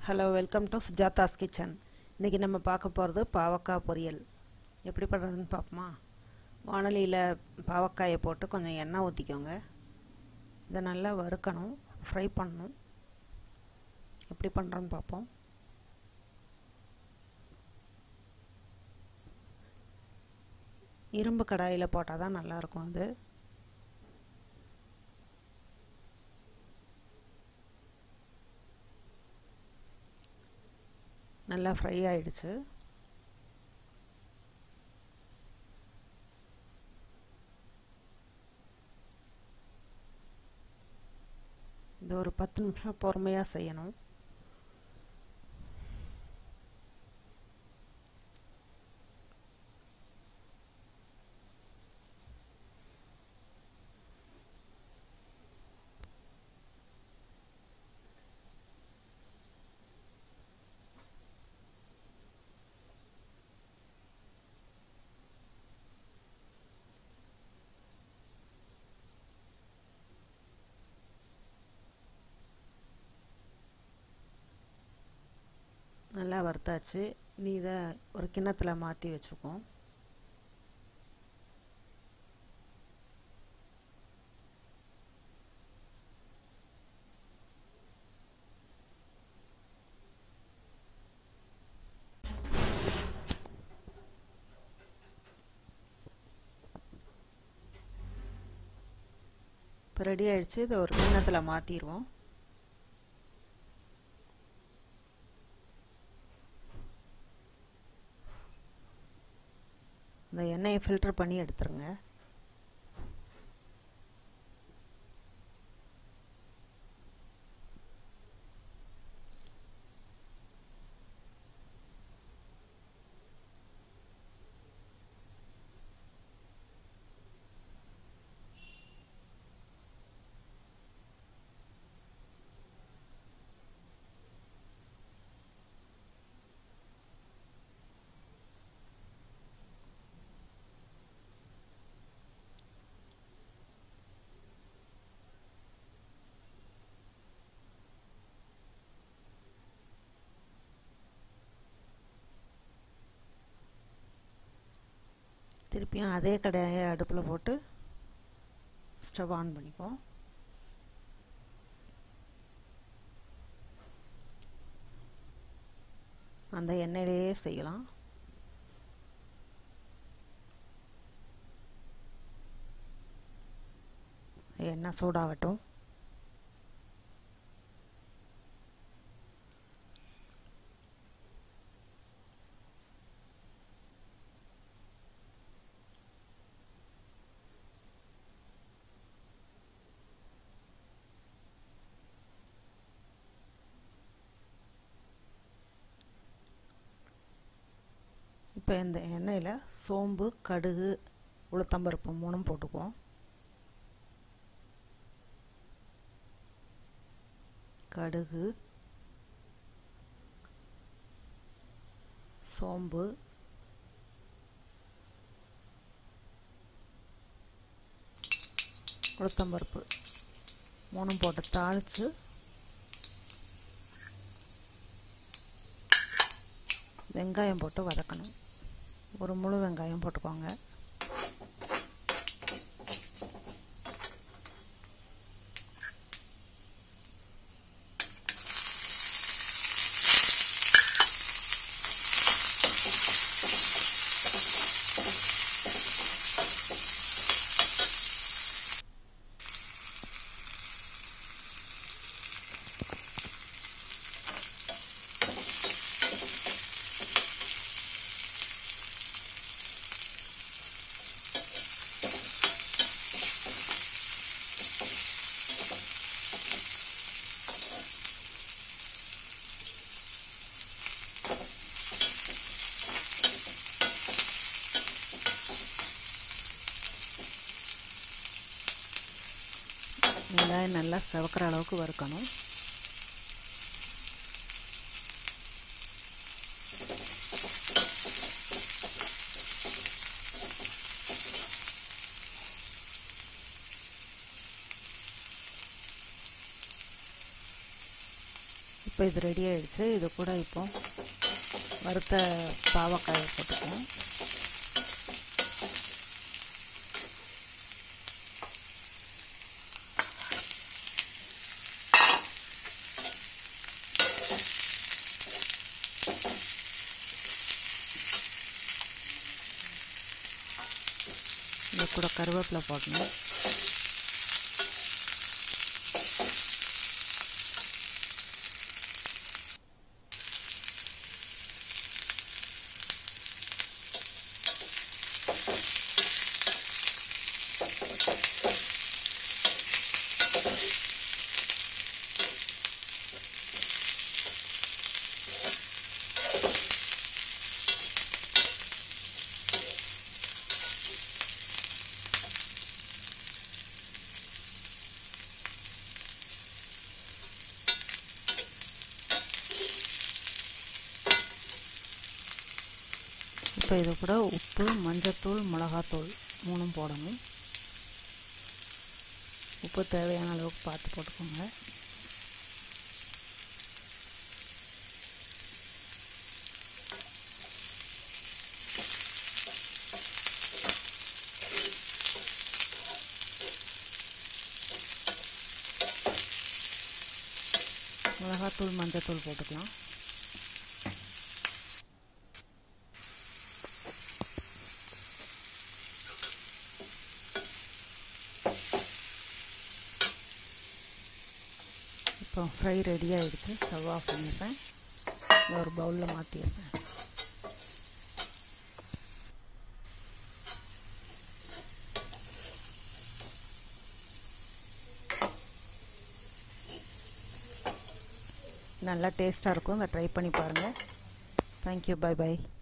hello welcome to Sujatha's kitchen இன்றைக்கி நம்ம பார்க்க போகிறது பாவக்காய் பொரியல் எப்படி பண்ணுறதுன்னு பார்ப்போமா வானலியில் பாவக்காயை போட்டு கொஞ்சம் எண்ணெய் ஊற்றிக்கோங்க இதை நல்லா வறுக்கணும் ஃப்ரை பண்ணணும் எப்படி பண்ணுறோன்னு பார்ப்போம் இரும்பு கடாயில் போட்டால் தான் நல்லாயிருக்கும் அது நல்லா ஃப்ரை ஆயிடுச்சு இது ஒரு பத்து நிமிஷம் பொறுமையாக செய்யணும் நல்லா வறுத்தாச்சு நீ இதை ஒரு கிண்ணத்தில் மாற்றி வச்சுக்கோம் இப்போ ரெடி ஆயிடுச்சு இதை ஒரு கிண்ணத்தில் மாற்றிடுவோம் இந்த எண்ணெயை ஃபில்டர் பண்ணி எடுத்துருங்க திருப்பியும் அதே கடாயை அடுப்பில் போட்டு ஸ்டவ் ஆன் பண்ணிப்போம் அந்த எண்ணெயிலேயே செய்யலாம் எண்ணெய் சூடாகட்டும் இப்போ இந்த எண்ணெயில் சோம்பு கடுகு உளுத்தம்பருப்பு மூணும் போட்டுக்குவோம் கடுகு சோம்பு உளுத்தம்பருப்பு மூணும் போட்டு தாளித்து வெங்காயம் போட்டு வதக்கணும் ஒரு முழு வெங்காயம் போட்டுக்கோங்க வெங்காயம் நல்லா செவக்கிற அளவுக்கு வறுக்கணும் இப்போ இது ரெடி ஆயிடுச்சு இது கூட இப்போ வறுத்த பாவக்காயை போட்டுக்குவோம் இது கூட கருவேப்பிலை போடணும் இப்போ இது கூட உப்பு மஞ்சத்தூள் மிளகாத்தூள் மூணும் போடணும் உப்பு தேவையான அளவுக்கு பார்த்து போட்டுக்கோங்க மிளகாத்தூள் மஞ்சத்தூள் போட்டுக்கலாம் இப்போ ஃப்ரை ரெடி ஆகிடுச்சு ஸ்டவ் ஆஃப் பண்ணிடுறேன் ஒரு பவுலில் மாற்றிடுறேன் நல்லா டேஸ்ட்டாக இருக்கும் அதை ட்ரை பண்ணி பாருங்கள் தேங்க்யூ பை பை